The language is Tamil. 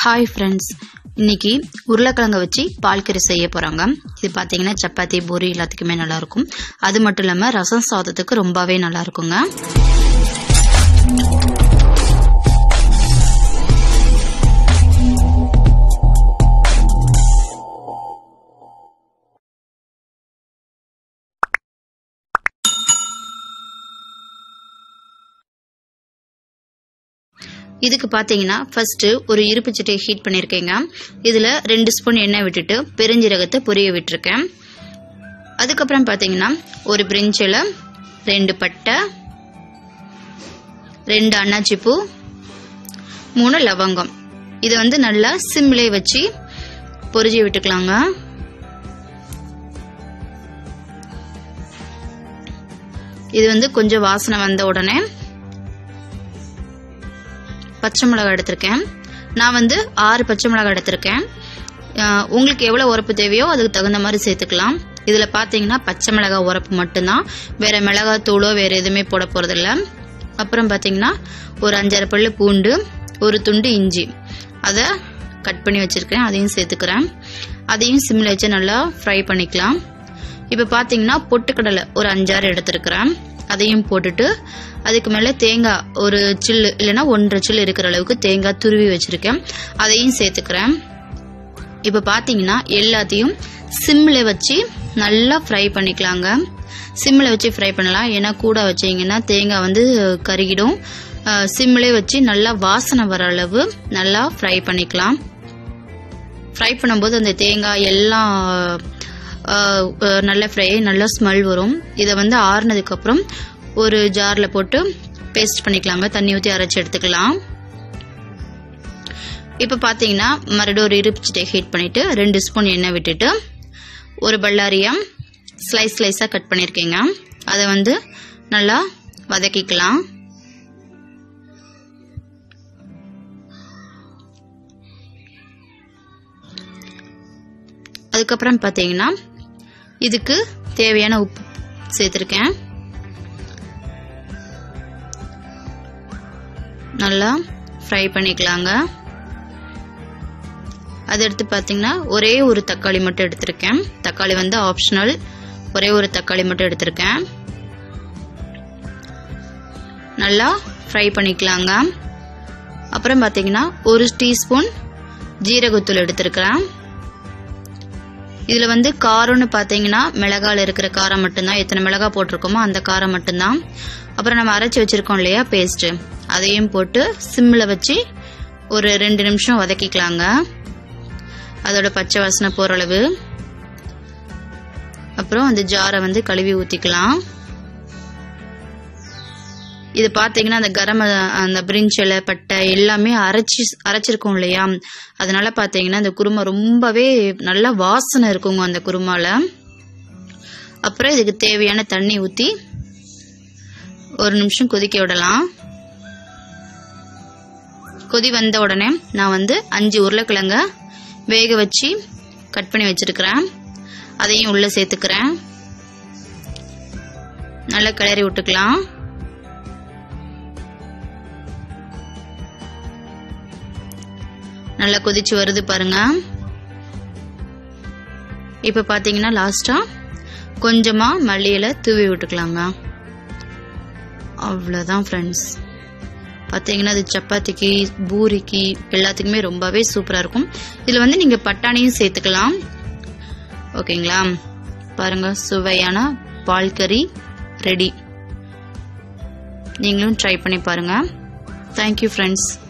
ஹாய் ஃப்ரெண்ட்ஸ் இன்னைக்கு உருளைக்கிழங்க வச்சு பால் கறி செய்ய போகிறாங்க இது பார்த்தீங்கன்னா சப்பாத்தி பூரி எல்லாத்துக்குமே நல்லாயிருக்கும் அது மட்டும் இல்லாமல் ரசம் சாதத்துக்கு ரொம்பவே நல்லா இருக்குங்க இதுக்கு பார்த்தீங்கன்னா ஃபர்ஸ்ட் ஒரு இருப்பு சட்டியை ஹீட் பண்ணியிருக்கேங்க இதில் ரெண்டு ஸ்பூன் எண்ணெய் விட்டுட்டு பெருஞ்சீரகத்தை பொரிய விட்டுருக்கேன் அதுக்கப்புறம் பார்த்தீங்கன்னா ஒரு பிரிஞ்சில் ரெண்டு பட்டை ரெண்டு அன்னாச்சி பூ மூணு லவங்கம் இதை வந்து நல்லா சிம்லே வச்சு பொரிஞ்சு விட்டுக்கலாங்க இது வந்து கொஞ்சம் வாசனை வந்த உடனே பச்சை மிளகாய் எடுத்திருக்கேன் நான் வந்து ஆறு பச்சை மிளகாய் எடுத்திருக்கேன் உங்களுக்கு எவ்வளோ உரப்பு தேவையோ அதுக்கு தகுந்த மாதிரி சேர்த்துக்கலாம் இதில் பார்த்தீங்கன்னா பச்சை மிளகாய் உரப்பு மட்டும்தான் வேற மிளகாய் தூளோ வேறு எதுவுமே போட போகிறதில்ல அப்புறம் பார்த்தீங்கன்னா ஒரு அஞ்சாறு பல்லு பூண்டு ஒரு துண்டு இஞ்சி அதை கட் பண்ணி வச்சுருக்கேன் அதையும் சேர்த்துக்கிறேன் அதையும் சிம்மில் வச்சு நல்லா ஃப்ரை பண்ணிக்கலாம் இப்போ பார்த்தீங்கன்னா பொட்டுக்கடலை ஒரு அஞ்சாறு எடுத்துருக்கிறேன் அதையும் போட்டுட்டு அதுக்கு மேலே தேங்காய் ஒரு சில்லு இல்லைன்னா ஒன்றரை சில்லு இருக்கிற அளவுக்கு தேங்காய் துருவி வச்சுருக்கேன் அதையும் சேர்த்துக்கிறேன் இப்போ பார்த்தீங்கன்னா எல்லாத்தையும் சிம்மில் வச்சு நல்லா ஃப்ரை பண்ணிக்கலாங்க சிம்மில் வச்சு ஃப்ரை பண்ணலாம் ஏன்னா கூட வச்சிங்கன்னா தேங்காய் வந்து கருகிடும் சிம்மிலே வச்சு நல்லா வாசனை வர அளவு நல்லா ஃப்ரை பண்ணிக்கலாம் ஃப்ரை பண்ணும்போது அந்த தேங்காய் எல்லாம் நல்ல ஃப்ரை நல்லா ஸ்மெல் வரும் இதை வந்து ஆறுனதுக்கப்புறம் ஒரு ஜாரில் போட்டு பேஸ்ட் பண்ணிக்கலாங்க தண்ணி ஊற்றி அரைச்சி எடுத்துக்கலாம் இப்போ பார்த்தீங்கன்னா மறுபடியும் ஒரு இருப்பிச்சிட்டை ஹீட் பண்ணிவிட்டு ரெண்டு ஸ்பூன் எண்ணெய் விட்டுட்டு ஒரு பல்லாரியம் ஸ்லைஸ் ஸ்லைஸாக கட் பண்ணியிருக்கேங்க அதை வந்து நல்லா வதக்கிக்கலாம் அதுக்கப்புறம் பார்த்தீங்கன்னா இதுக்கு தேவையான உப்பு சேர்த்துருக்கேன் நல்லா ஃப்ரை பண்ணிக்கலாங்க அது எடுத்து பார்த்தீங்கன்னா ஒரே ஒரு தக்காளி மட்டும் எடுத்திருக்கேன் தக்காளி வந்து ஆப்ஷனல் ஒரே ஒரு தக்காளி மட்டும் எடுத்திருக்கேன் நல்லா ஃப்ரை பண்ணிக்கலாங்க அப்புறம் பார்த்தீங்கன்னா ஒரு டீஸ்பூன் ஜீரகத்தூள் எடுத்திருக்கிறேன் இதில் வந்து காரம்னு பார்த்தீங்கன்னா மிளகாவில் இருக்கிற காரம் மட்டும்தான் எத்தனை மிளகா போட்டிருக்கோமோ அந்த காரம் மட்டும்தான் அப்புறம் நம்ம அரைச்சி வச்சுருக்கோம் இல்லையா பேஸ்ட்டு அதையும் போட்டு சிம்மில் வச்சு ஒரு ரெண்டு நிமிஷம் வதக்கிக்கலாங்க அதோட பச்சை வாசனை போகிற அளவு அப்புறம் அந்த ஜாரை வந்து கழுவி ஊற்றிக்கலாம் இது பார்த்தீங்கன்னா அந்த கரம் அந்த பிரிஞ்சலை பட்டை எல்லாமே அரைச்சி அரைச்சிருக்கோம் இல்லையா அதனால பார்த்தீங்கன்னா அந்த குருமா ரொம்பவே நல்ல வாசனை இருக்குங்க அந்த குருமாவில் அப்புறம் இதுக்கு தேவையான தண்ணி ஊற்றி ஒரு நிமிஷம் கொதிக்க விடலாம் கொதி வந்த உடனே நான் வந்து அஞ்சு உருளைக்கிழங்க வேக வச்சு கட் பண்ணி வச்சிருக்கிறேன் அதையும் உள்ளே சேர்த்துக்கிறேன் நல்லா கிளறி விட்டுக்கலாம் நல்லா கொதிச்சு வருது பாருங்க இப்போ பார்த்தீங்கன்னா லாஸ்ட்டாக கொஞ்சமாக மல்லியில் தூவி விட்டுக்கலாங்க அவ்வளோதான் ஃப்ரெண்ட்ஸ் பார்த்தீங்கன்னா அது சப்பாத்திக்கு பூரிக்கு எல்லாத்துக்குமே ரொம்பவே சூப்பராக இருக்கும் இதில் வந்து நீங்கள் பட்டாணியும் சேர்த்துக்கலாம் ஓகேங்களா பாருங்கள் சுவையான பால் கறி ரெடி நீங்களும் ட்ரை பண்ணி பாருங்கள் தேங்க்யூ ஃப்ரெண்ட்ஸ்